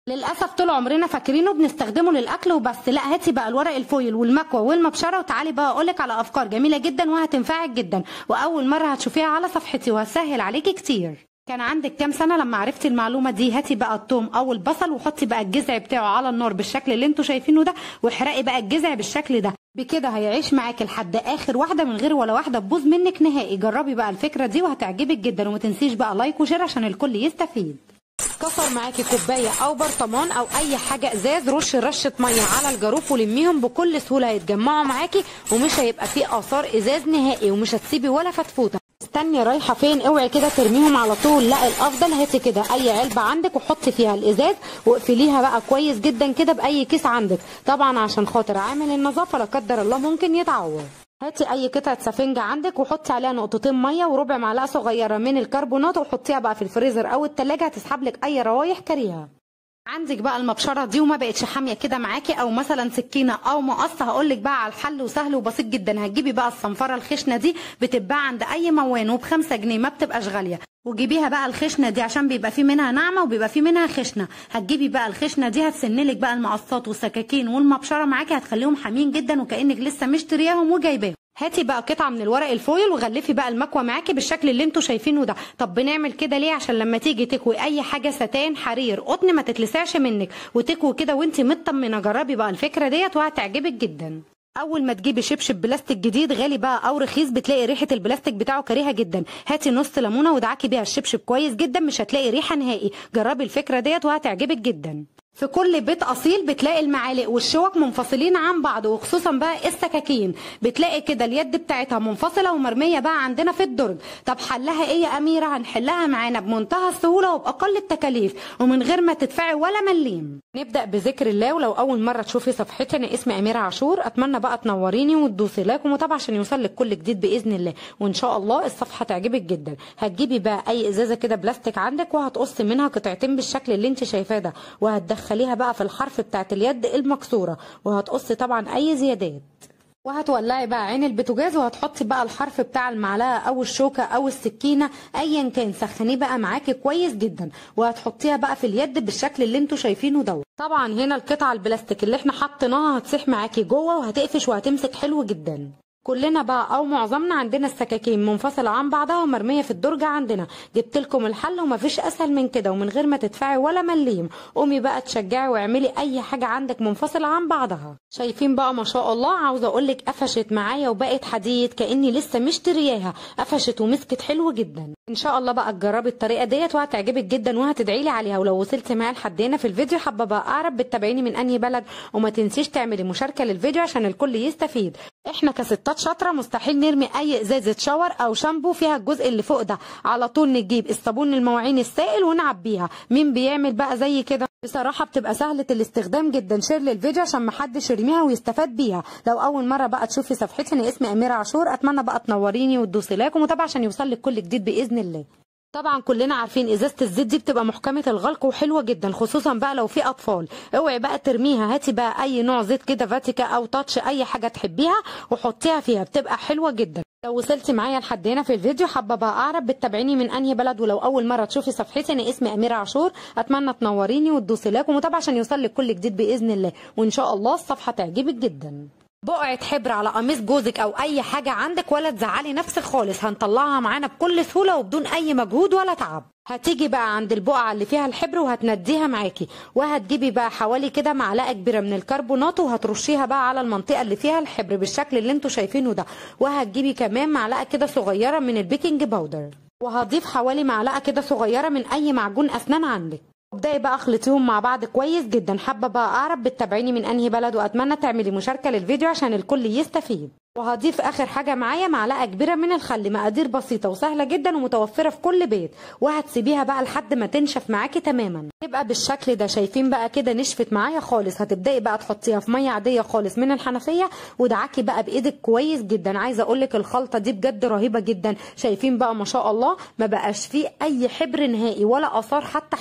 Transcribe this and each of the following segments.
للاسف طول عمرنا فاكرينه بنستخدمه للاكل وبس لا هاتي بقى الورق الفويل والمكوى والمبشره وتعالي بقى اقولك على افكار جميله جدا وهتنفعك جدا واول مره هتشوفيها على صفحتي وهتسهل عليكي كتير كان عندك كام سنه لما عرفتي المعلومه دي هاتي بقى الثوم او البصل وحطي بقى الجذع بتاعه على النار بالشكل اللي انتوا شايفينه ده واحرقي بقى الجذع بالشكل ده بكده هيعيش معاكي لحد اخر واحده من غير ولا واحده تبوظ منك نهائي جربي بقى الفكره دي وهتعجبك جدا وما تنسيش بقى لايك وشير عشان الكل يستفيد كسر معاكي كوبايه او برطمان او اي حاجه ازاز رش رشه ميه على الجاروف ولميهم بكل سهوله هيتجمعوا معاكي ومش هيبقى فيه اثار ازاز نهائي ومش هتسيبي ولا فتفوته استني رايحه فين اوعي كده ترميهم على طول لا الافضل هاتي كده اي علبه عندك وحطي فيها الازاز واقفليها بقى كويس جدا كده باي كيس عندك طبعا عشان خاطر عامل النظافه لا قدر الله ممكن يتعور هاتي اي قطعه سفنجه عندك وحطي عليها نقطتين ميه وربع معلقه صغيره من الكربونات وحطيها بقى في الفريزر او التلاجة هتسحب لك اي روايح كريهه عندك بقى المبشره دي وما بقتش حاميه كده معاكي او مثلا سكينه او مقص هقول لك بقى على الحل وسهل وبسيط جدا هتجيبي بقى الصنفره الخشنه دي بتتباع عند اي موان وبخمسة جنيه ما بتبقاش غاليه وجيبيها بقى الخشنه دي عشان بيبقى في منها ناعمه وبيبقى في منها خشنه هتجيبي بقى الخشنه دي هتسنلك بقى المقصات والسكاكين والمبشره معاكي هتخليهم حامين جدا وكانك لسه مشترياهم وجايباهم هاتي بقى قطعه من الورق الفويل وغلفي بقى المكوى معاكي بالشكل اللي انتوا شايفينه ده طب بنعمل كده ليه عشان لما تيجي تكوي اي حاجه ستان حرير قطن ما تتلسعش منك وتكوي كده وانت مطمنه جربي بقى الفكره ديت وهتعجبك جدا اول ما تجيبي شبشب بلاستيك جديد غالي بقى او رخيص بتلاقي ريحه البلاستيك بتاعه كريهه جدا هاتي نص ليمونه ودعكي بيها الشبشب كويس جدا مش هتلاقي ريحه نهائي جربي الفكره ديت وهتعجبك جدا في كل بيت اصيل بتلاقي المعالق والشوك منفصلين عن بعض وخصوصا بقى السكاكين بتلاقي كده اليد بتاعتها منفصله ومرميه بقى عندنا في الدرج طب حلها ايه يا اميره هنحلها معانا بمنتهى السهوله وباقل التكاليف ومن غير ما تدفعي ولا مليم نبدا بذكر الله ولو اول مره تشوفي صفحتي انا اسمي اميره عاشور اتمنى بقى تنوريني وتدوسي لايك ومتابعه عشان يوصلك كل جديد باذن الله وان شاء الله الصفحه تعجبك جدا هتجيبي بقى اي ازازه كده بلاستيك عندك وهتقصي منها قطعتين بالشكل اللي انت شايفاه ده وهتدخليها بقى في الحرف بتاعت اليد المكسوره وهتقصي طبعا اي زيادات وهتولعي بقى عين البوتاجاز وهتحطي بقى الحرف بتاع المعلقه او الشوكه او السكينه ايا كان سخنيه بقى معاكي كويس جدا وهتحطيها بقى في اليد بالشكل اللي انتوا شايفينه دوت طبعا هنا القطعه البلاستيك اللي احنا حطيناها هتسيح معاكي جوه وهتقفش وهتمسك حلو جدا كلنا بقى او معظمنا عندنا السكاكين منفصله عن بعضها ومرميه في الدرج عندنا جبت لكم الحل ومفيش اسهل من كده ومن غير ما تدفعي ولا مليم قومي بقى تشجعي واعملي اي حاجه عندك منفصله عن بعضها شايفين بقى ما شاء الله عاوزه اقول لك قفشت معايا وبقت حديد كاني لسه مشترياها قفشت ومسكت حلو جدا ان شاء الله بقى تجربي الطريقه ديت وهتعجبك جدا وهتدعي لي عليها ولو وصلت معايا لحد هنا في الفيديو حابه بقى اعرف بتتابعيني من انهي بلد وما تنسيش تعملي مشاركه للفيديو عشان الكل يستفيد احنا كستات شاطره مستحيل نرمي اي ازازه شاور او شامبو فيها الجزء اللي فوق ده على طول نجيب الصابون المواعين السائل ونعبيها مين بيعمل بقى زي كده بصراحة بتبقى سهلة الاستخدام جدا شير للفيديو عشان محدش يرميها ويستفاد بيها لو أول مرة بقى تشوفي صفحتي أنا اسمي أميرة عاشور أتمنى بقى تنوريني وتدوسي لايك ومتابعة عشان يوصلك كل جديد بإذن الله طبعا كلنا عارفين ازازه الزيت دي بتبقى محكمه الغلق وحلوه جدا خصوصا بقى لو في اطفال اوعي بقى ترميها هاتي بقى اي نوع زيت كده فاتيكا او تاتش اي حاجه تحبيها وحطيها فيها بتبقى حلوه جدا لو وصلتي معايا لحد هنا في الفيديو حابه بقى اعرف بتتابعيني من انهي بلد ولو اول مره تشوفي صفحتي انا اسمي اميره عاشور اتمنى تنوريني وتدوسي لايك ومتابعه عشان يوصلك كل جديد باذن الله وان شاء الله الصفحه تعجبك جدا بقعة حبر على قميص جوزك او اي حاجة عندك ولا تزعلي نفسك خالص هنطلعها معانا بكل سهولة وبدون اي مجهود ولا تعب هتيجي بقى عند البقعة اللي فيها الحبر وهتنديها معاكي وهتجيبي بقى حوالي كده معلقة كبيرة من الكربونات وهترشيها بقى على المنطقة اللي فيها الحبر بالشكل اللي انتوا شايفينه ده وهتجيبي كمان معلقة كده صغيرة من البيكنج باودر وهضيف حوالي معلقة كده صغيرة من اي معجون اسنان عندك ابدأي بقى اخلطيهم مع بعض كويس جدا حابه بقى اعرف بتتابعيني من انهي بلد واتمنى تعملي مشاركه للفيديو عشان الكل يستفيد وهضيف اخر حاجه معايا معلقه كبيره من الخل مقادير بسيطه وسهله جدا ومتوفره في كل بيت وهتسيبيها بقى لحد ما تنشف معاكي تماما تبقى بالشكل ده شايفين بقى كده نشفت معايا خالص هتبداي بقى تحطيها في ميه عاديه خالص من الحنفيه ودعكي بقى بايدك كويس جدا عايزه اقول لك الخلطه دي بجد رهيبه جدا شايفين بقى ما شاء الله ما بقاش فيه اي حبر نهائي ولا اثار حتى حبر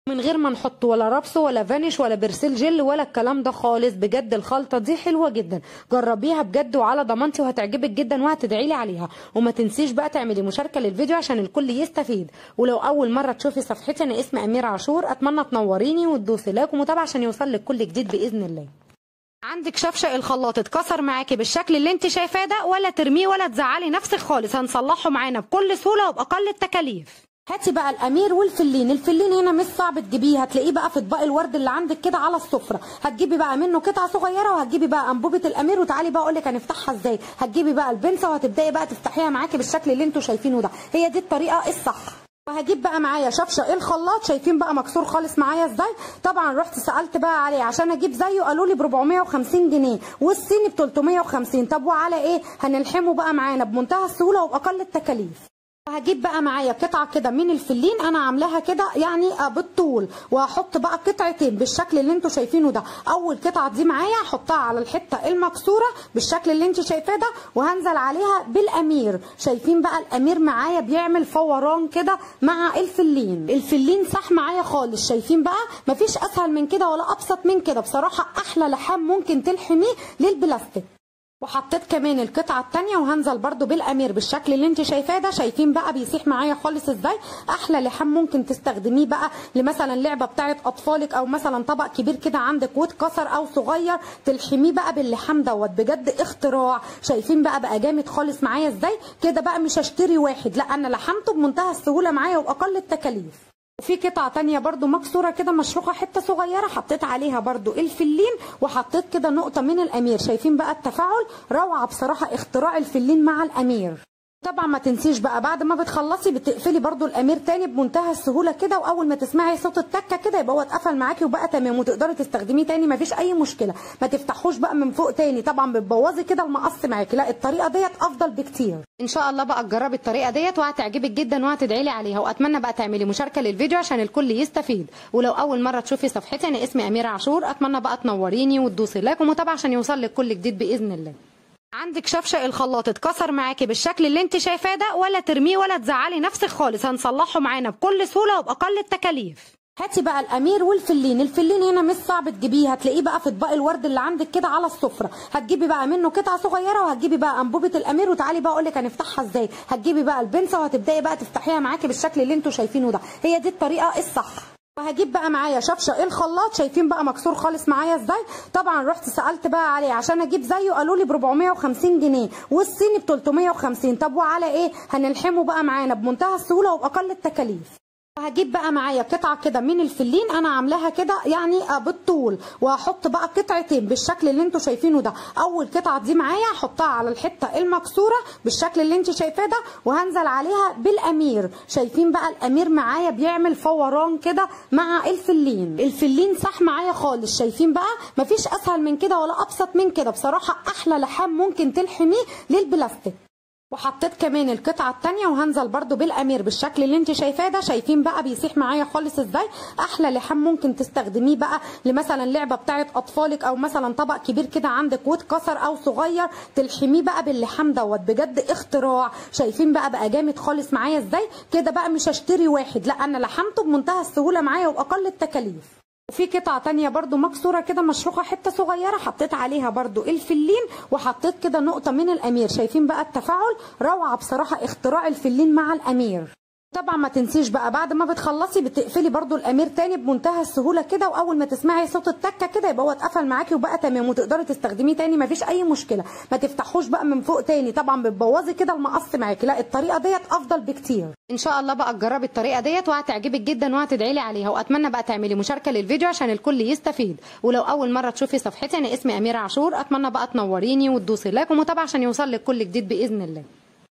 من غير ما نحط ولا ربس ولا فانيش ولا برسيل جل ولا الكلام ده خالص بجد الخلطه دي حلوه جدا جربيها بجد وعلى ضمانتي وهتعجبك جدا وهتدعي لي عليها وما تنسيش بقى تعملي مشاركه للفيديو عشان الكل يستفيد ولو اول مره تشوفي صفحتي انا اسمي اميره عاشور اتمنى تنوريني وتدوسي لايك ومتابعه عشان يوصل لك كل جديد باذن الله عندك شفشق الخلاط اتكسر معاكي بالشكل اللي انت شايفاه ده ولا ترميه ولا تزعلي نفسك خالص هنصلحه معانا بكل سهوله وباقل التكاليف هاتي بقى الامير والفلين الفلين هنا مش صعب تجيبيه هتلاقيه بقى في اطباق الورد اللي عندك كده على السفره هتجيبي بقى منه قطعه صغيره وهتجيبي بقى انبوبه الامير وتعالي بقى اقول لك هنفتحها ازاي هتجيبي بقى البنسه وهتبداي بقى تفتحيها معاكي بالشكل اللي انتوا شايفينه ده هي دي الطريقه الصح وهجيب بقى معايا شفشه الخلاط شايفين بقى مكسور خالص معايا ازاي طبعا رحت سالت بقى عليه عشان اجيب زيه قالوا لي ب 450 جنيه والصيني ب 350 طب وعلى ايه هنلحمه بقى معانا بمنتهى السهوله وباقل التكاليف وهجيب بقى معايا قطعه كده من الفلين انا عاملاها كده يعني بالطول وهحط بقى قطعتين بالشكل اللي انتوا شايفينه ده اول قطعه دي معايا هحطها على الحته المكسوره بالشكل اللي انت شايفاه ده وهنزل عليها بالامير شايفين بقى الامير معايا بيعمل فوران كده مع الفلين الفلين صح معايا خالص شايفين بقى مفيش اسهل من كده ولا ابسط من كده بصراحه احلى لحام ممكن تلحميه للبلاستيك وحطيت كمان القطعه الثانيه وهنزل برده بالامير بالشكل اللي انت شايفاه ده شايفين بقى بيسيح معايا خالص ازاي احلى لحام ممكن تستخدميه بقى لمثلا لعبه بتاعه اطفالك او مثلا طبق كبير كده عندك واتكسر او صغير تلحميه بقى باللحام دوت بجد اختراع شايفين بقى بقى جامد خالص معايا ازاي كده بقى مش هشتري واحد لا انا لحمته بمنتهى السهوله معايا وباقل التكاليف وفي قطعة تانية برضو مكسورة كده مشروخة حتة صغيرة حطيت عليها برضو الفلين وحطيت كده نقطة من الأمير شايفين بقى التفاعل روعة بصراحة اختراع الفلين مع الأمير طبعا ما تنسيش بقى بعد ما بتخلصي بتقفلي برضو الامير تاني بمنتهى السهوله كده واول ما تسمعي صوت التكه كده يبقى هو اتقفل معاكي وبقى تمام وتقدري تستخدميه تاني ما فيش اي مشكله ما تفتحوش بقى من فوق تاني طبعا بتبوظي كده المقص معاكي لا الطريقه ديت افضل بكتير ان شاء الله بقى تجربي الطريقه ديت وهتعجبك جدا وهتدعي لي عليها واتمنى بقى تعملي مشاركه للفيديو عشان الكل يستفيد ولو اول مره تشوفي صفحتي انا اسمي اميره عاشور اتمنى بقى تنوريني وتدوسي لايك ومتابعه عشان يوصل لك كل جديد باذن الله عندك شفشق الخلاط اتكسر معاكي بالشكل اللي انت شايفاه ده ولا ترميه ولا تزعلي نفسك خالص هنصلحه معانا بكل سهوله وباقل التكاليف هاتي بقى الامير والفلين الفلين هنا مش صعب تجيبيه هتلاقيه بقى في اطباق الورد اللي عندك كده على السفره هتجيبي بقى منه قطعه صغيره وهتجيبي بقى انبوبه الامير وتعالي بقى اقول لك هنفتحها ازاي هتجيبي بقى البنسه وهتبداي بقى تفتحيها معاكي بالشكل اللي انتوا شايفينه ده هي دي الطريقه الصح وهجيب بقى معايا شفشه الخلاط شايفين بقى مكسور خالص معايا ازاي طبعا رحت سالت بقى عليه عشان اجيب زيه قالوا لي ب 450 جنيه والصيني ب 350 طب وعلى ايه هنلحمه بقى معانا بمنتهى السهوله وباقل التكاليف وهجيب بقى معايا قطعه كده من الفلين انا عاملاها كده يعني بالطول وهحط بقى قطعتين بالشكل اللي انتوا شايفينه ده اول قطعه دي معايا هحطها على الحته المكسوره بالشكل اللي انت شايفاه ده وهنزل عليها بالامير شايفين بقى الامير معايا بيعمل فوران كده مع الفلين الفلين صح معايا خالص شايفين بقى مفيش اسهل من كده ولا ابسط من كده بصراحه احلى لحام ممكن تلحميه للبلاستيك وحطيت كمان القطعه الثانيه وهنزل برده بالامير بالشكل اللي انت شايفاه ده شايفين بقى بيسيح معايا خالص ازاي احلى لحام ممكن تستخدميه بقى لمثلا لعبه بتاعه اطفالك او مثلا طبق كبير كده عندك واتكسر او صغير تلحميه بقى باللحام دوت بجد اختراع شايفين بقى بقى جامد خالص معايا ازاي كده بقى مش هشتري واحد لا انا لحمته بمنتهى السهوله معايا وباقل التكاليف وفي قطعة تانية برضو مكسورة كده مشروخة حتة صغيرة حطيت عليها برضو الفلين وحطيت كده نقطة من الأمير شايفين بقى التفاعل روعة بصراحة اختراع الفلين مع الأمير طبعا ما تنسيش بقى بعد ما بتخلصي بتقفلي برضو الامير تاني بمنتهى السهوله كده واول ما تسمعي صوت التكه كده يبقى هو اتقفل معاكي وبقى تمام وتقدري تستخدميه تاني ما فيش اي مشكله ما تفتحوش بقى من فوق تاني طبعا بتبوظي كده المقص معاكي لا الطريقه ديت افضل بكتير ان شاء الله بقى تجربي الطريقه ديت وهتعجبك جدا وهتدعي لي عليها واتمنى بقى تعملي مشاركه للفيديو عشان الكل يستفيد ولو اول مره تشوفي صفحتي انا اسمي اميره عاشور اتمنى بقى تنوريني وتدوسي لايك ومتابعه عشان يوصل لك كل جديد باذن الله